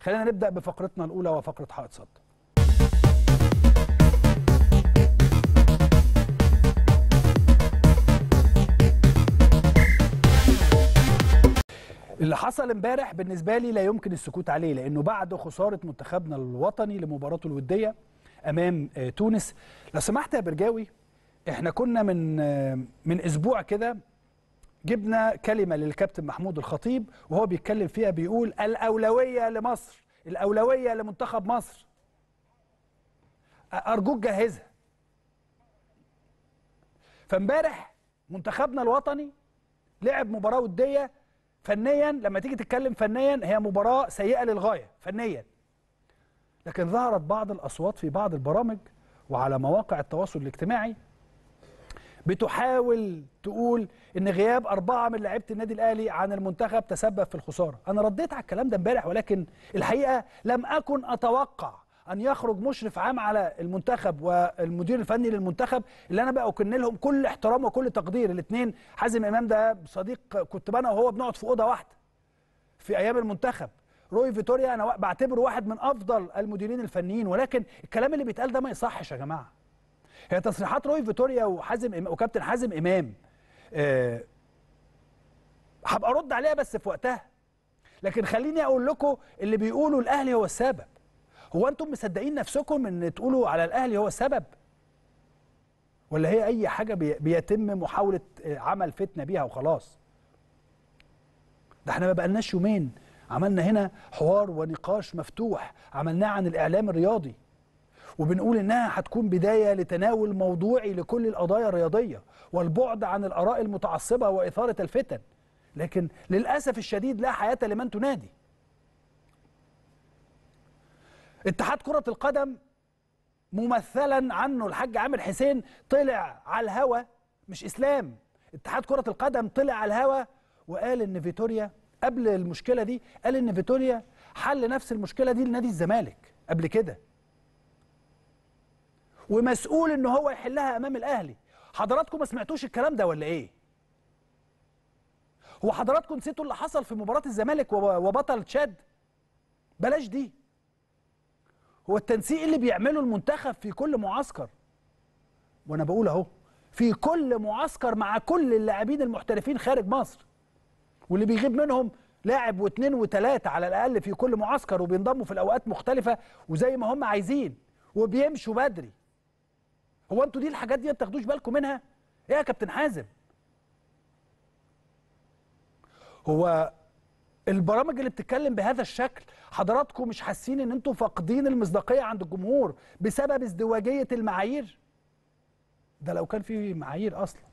خلينا نبدا بفقرتنا الاولى وفقره حائط صد اللي حصل امبارح بالنسبه لي لا يمكن السكوت عليه لانه بعد خساره منتخبنا الوطني لمباراته الوديه امام آه، تونس لو سمحت يا برجاوي احنا كنا من آه، من اسبوع كده جبنا كلمه للكابتن محمود الخطيب وهو بيتكلم فيها بيقول الاولويه لمصر الاولويه لمنتخب مصر ارجوك جهزها فامبارح منتخبنا الوطني لعب مباراه وديه فنيا لما تيجي تتكلم فنيا هي مباراه سيئه للغايه فنيا لكن ظهرت بعض الاصوات في بعض البرامج وعلى مواقع التواصل الاجتماعي بتحاول تقول ان غياب اربعه من لعيبه النادي الاهلي عن المنتخب تسبب في الخساره انا رديت على الكلام ده امبارح ولكن الحقيقه لم اكن اتوقع ان يخرج مشرف عام على المنتخب والمدير الفني للمنتخب اللي انا بقى اكن لهم كل احترام وكل تقدير الاثنين حازم امام ده صديق كنت انا وهو بنقعد في اوضه واحده في ايام المنتخب روي فيتوريا انا بعتبره واحد من افضل المديرين الفنيين ولكن الكلام اللي بيتقال ده ما يصحش يا جماعه هي تصريحات روي فيتوريا وحازم إمام وكابتن حازم امام أه هبقى ارد عليها بس في وقتها لكن خليني اقول لكم اللي بيقولوا الاهلي هو السبب هو انتم مصدقين نفسكم ان تقولوا على الاهلي هو السبب ولا هي اي حاجه بي- بيتم محاوله آه، عمل فتنه بيها وخلاص ده احنا ما بقالناش يومين عملنا هنا حوار ونقاش مفتوح عملناه عن الاعلام الرياضي وبنقول انها هتكون بدايه لتناول موضوعي لكل القضايا الرياضيه والبعد عن الاراء المتعصبه واثاره الفتن لكن للاسف الشديد لا حياه لمن تنادي اتحاد كره القدم ممثلا عنه الحاج عامر حسين طلع على الهوا مش اسلام اتحاد كره القدم طلع على الهوا وقال ان فيتوريا قبل المشكله دي قال ان فيتوريا حل نفس المشكله دي لنادي الزمالك قبل كده ومسؤول ان هو يحلها امام الاهلي حضراتكم ما سمعتوش الكلام ده ولا ايه هو حضراتكم نسيتوا اللي حصل في مباراه الزمالك وب- وبطل تشاد بلاش دي هو التنسيق اللي بيعمله المنتخب في كل معسكر وانا بقول اهو في كل معسكر مع كل اللاعبين المحترفين خارج مصر واللي بيغيب منهم لاعب واثنين وثلاثة على الأقل في كل معسكر وبينضموا في الأوقات مختلفة وزي ما هم عايزين وبيمشوا بدري هو انتوا دي الحاجات دي ما بتاخدوش بالكم منها؟ ايه يا كابتن حازم؟ هو البرامج اللي بتتكلم بهذا الشكل حضراتكم مش حاسين ان انتوا فاقدين المصداقيه عند الجمهور بسبب ازدواجيه المعايير ده لو كان في معايير اصلا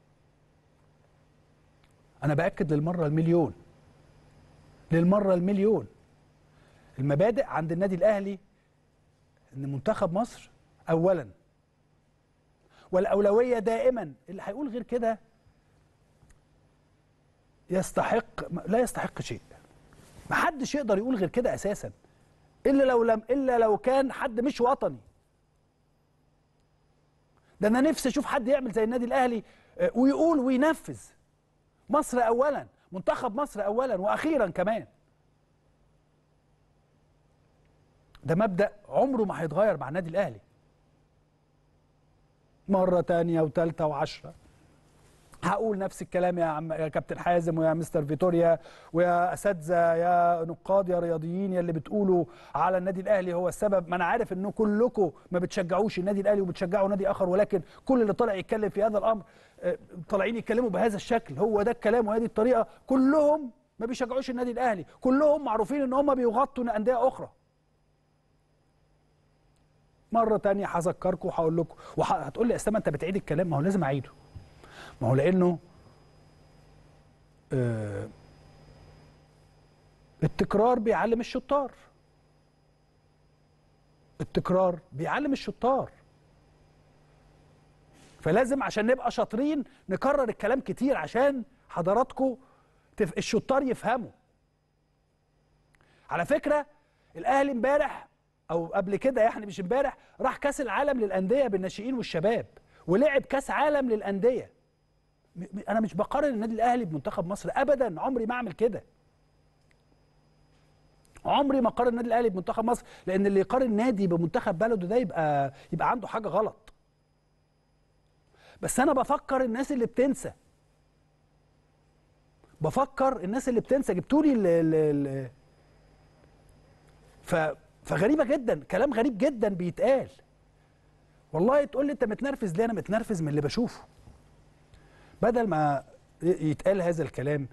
انا باكد للمره المليون للمره المليون المبادئ عند النادي الاهلي ان منتخب مصر اولا والاولويه دائما اللي هيقول غير كده يستحق لا يستحق شيء ما حدش يقدر يقول غير كده اساسا الا لو لم الا لو كان حد مش وطني ده انا نفسي اشوف حد يعمل زي النادي الاهلي آه، ويقول وينفذ مصر اولا منتخب مصر اولا واخيرا كمان ده مبدا عمره ما هيتغير مع النادي الاهلي مره تانية وتالتة وعشرة هقول نفس الكلام يا عم يا كابتن حازم ويا مستر فيتوريا ويا اساتذه يا نقاد يا رياضيين يا اللي بتقولوا على النادي الاهلي هو السبب ما انا عارف انه كلكم ما بتشجعوش النادي الاهلي وبتشجعوا نادي اخر ولكن كل اللي طالع يتكلم في هذا الامر آه، طالعين يتكلموا بهذا الشكل هو ده الكلام وهذه الطريقه كلهم ما بيشجعوش النادي الاهلي كلهم معروفين ان هم بيغطوا انديه اخرى مره تانية هذكركم وهقول لكم وهتقول لي يا اسلام انت بتعيد الكلام ما هو لازم اعيده ما هو لانه آه التكرار بيعلم الشطار التكرار بيعلم الشطار فلازم عشان نبقى شاطرين نكرر الكلام كتير عشان حضراتكم تف... الشطار يفهموا على فكره الاهلي امبارح او قبل كده يعني مش امبارح راح كاس العالم للانديه بالناشئين والشباب ولعب كاس عالم للانديه م- م- انا مش بقارن النادي الاهلي بمنتخب مصر ابدا عمري ما اعمل كده عمري ما قارن النادي الاهلي بمنتخب مصر لان اللي يقارن نادي بمنتخب بلده ده يبقى يبقى عنده حاجه غلط بس انا بفكر الناس اللي بتنسى بفكر الناس اللي بتنسى جبتوا لي ال- ال- ال- ف فغريبه جدا كلام غريب جدا بيتقال والله تقول لي انت متنرفز ليه انا متنرفز من اللي بشوفه بدل ما ي- يتقال هذا الكلام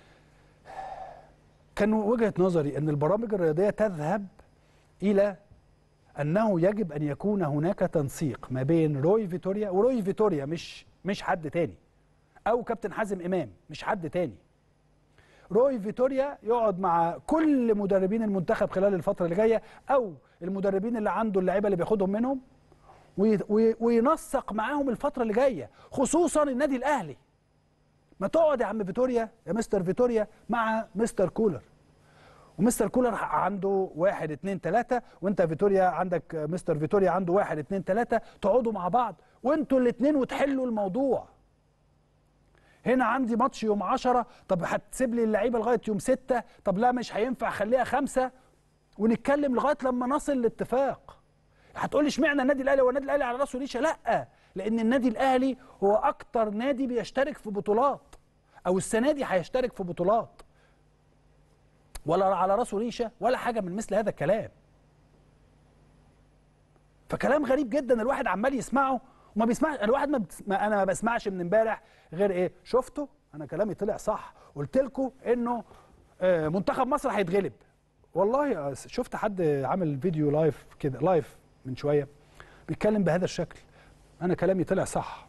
كان وجهه نظري ان البرامج الرياضيه تذهب الى انه يجب ان يكون هناك تنسيق ما بين روي فيتوريا وروي فيتوريا مش مش حد تاني او كابتن حازم امام مش حد تاني روي فيتوريا يقعد مع كل مدربين المنتخب خلال الفتره اللي جايه او المدربين اللي عنده اللعيبه اللي بياخدهم منهم وي- وي- وينسق معاهم الفتره اللي جايه خصوصا النادي الاهلي ما تقعد يا عم فيتوريا يا مستر فيتوريا مع مستر كولر ومستر كولر عنده واحد اتنين تلاتة وانت فيتوريا عندك مستر فيتوريا عنده واحد اتنين تلاتة تقعدوا مع بعض وانتوا الاتنين وتحلوا الموضوع هنا عندي ماتش يوم عشرة طب هتسيب لي اللعيبة لغاية يوم ستة طب لا مش هينفع خليها خمسة ونتكلم لغاية لما نصل لاتفاق هتقول لي اشمعنى النادي الاهلي هو النادي الاهلي على راسه ريشه لا لان النادي الاهلي هو اكتر نادي بيشترك في بطولات او السنه دي هيشترك في بطولات ولا على راسه ريشه ولا حاجه من مثل هذا الكلام فكلام غريب جدا الواحد عمال يسمعه وما بيسمعش الواحد ما, بتس... ما انا ما بسمعش من امبارح غير ايه شفتوا انا كلامي طلع صح قلت لكم انه آه، منتخب مصر هيتغلب والله آه، شفت حد عامل فيديو لايف كده لايف من شويه بيتكلم بهذا الشكل انا كلامي طلع صح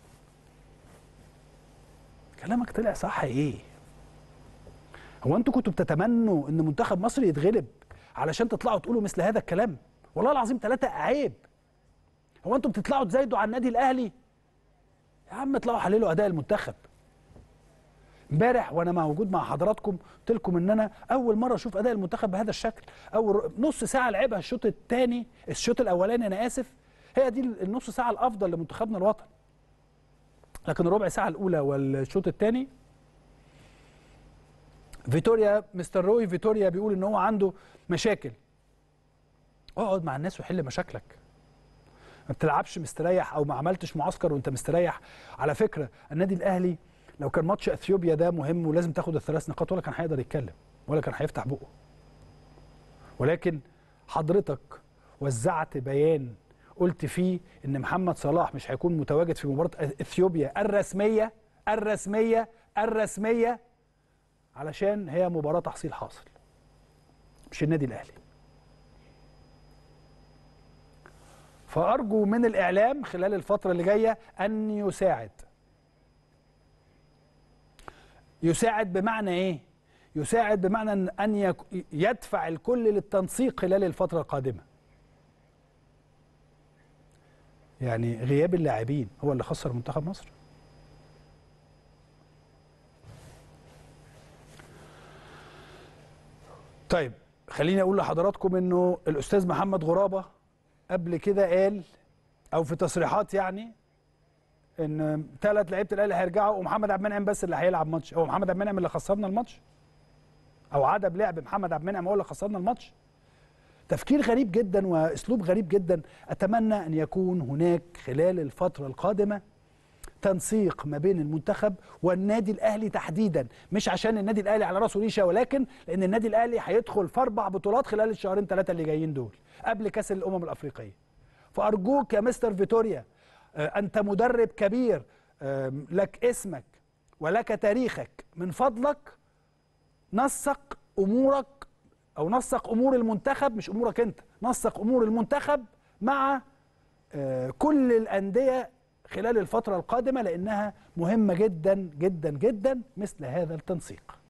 كلامك طلع صح ايه هو انتوا كنتوا بتتمنوا ان منتخب مصر يتغلب علشان تطلعوا تقولوا مثل هذا الكلام والله العظيم ثلاثة عيب هو انتوا بتطلعوا تزايدوا على النادي الاهلي يا عم اطلعوا حللوا اداء المنتخب امبارح وانا موجود مع حضراتكم قلت لكم ان انا اول مره اشوف اداء المنتخب بهذا الشكل اول نص ساعه لعبها الشوط الثاني الشوط الاولاني انا اسف هي دي النص ساعه الافضل لمنتخبنا الوطني لكن الربع ساعه الاولى والشوط الثاني فيتوريا مستر روي فيتوريا بيقول ان هو عنده مشاكل اقعد مع الناس وحل مشاكلك ما بتلعبش مستريح او ما عملتش معسكر وانت مستريح على فكره النادي الاهلي لو كان ماتش اثيوبيا ده مهم ولازم تاخد الثلاث نقاط ولا كان هيقدر يتكلم ولا كان هيفتح بقه ولكن حضرتك وزعت بيان قلت فيه ان محمد صلاح مش هيكون متواجد في مباراه اثيوبيا الرسميه الرسميه الرسميه علشان هي مباراه تحصيل حاصل مش النادي الاهلي فارجو من الاعلام خلال الفتره اللي جايه ان يساعد يساعد بمعنى ايه يساعد بمعنى ان أن يك- يدفع الكل للتنسيق خلال الفتره القادمه يعني غياب اللاعبين هو اللي خسر منتخب مصر طيب خليني اقول لحضراتكم انه الاستاذ محمد غرابه قبل كده قال او في تصريحات يعني ان ثلاث لعيبه الاهلي هيرجعوا ومحمد عبد المنعم بس اللي هيلعب ماتش هو محمد عبد المنعم اللي خسرنا الماتش او عدم لعب محمد عبد المنعم هو اللي خسرنا الماتش تفكير غريب جدا واسلوب غريب جدا اتمنى ان يكون هناك خلال الفتره القادمه تنسيق ما بين المنتخب والنادي الاهلي تحديدا مش عشان النادي الاهلي على راسه ريشه ولكن لان النادي الاهلي هيدخل في اربع بطولات خلال الشهرين ثلاثه اللي جايين دول قبل كاس الامم الافريقيه فارجوك يا مستر فيتوريا آه، انت مدرب كبير آم، لك اسمك ولك تاريخك من فضلك نسق امورك او نسق امور المنتخب مش امورك انت نسق امور المنتخب مع آه، كل الانديه خلال الفتره القادمه لانها مهمه جدا جدا جدا مثل هذا التنسيق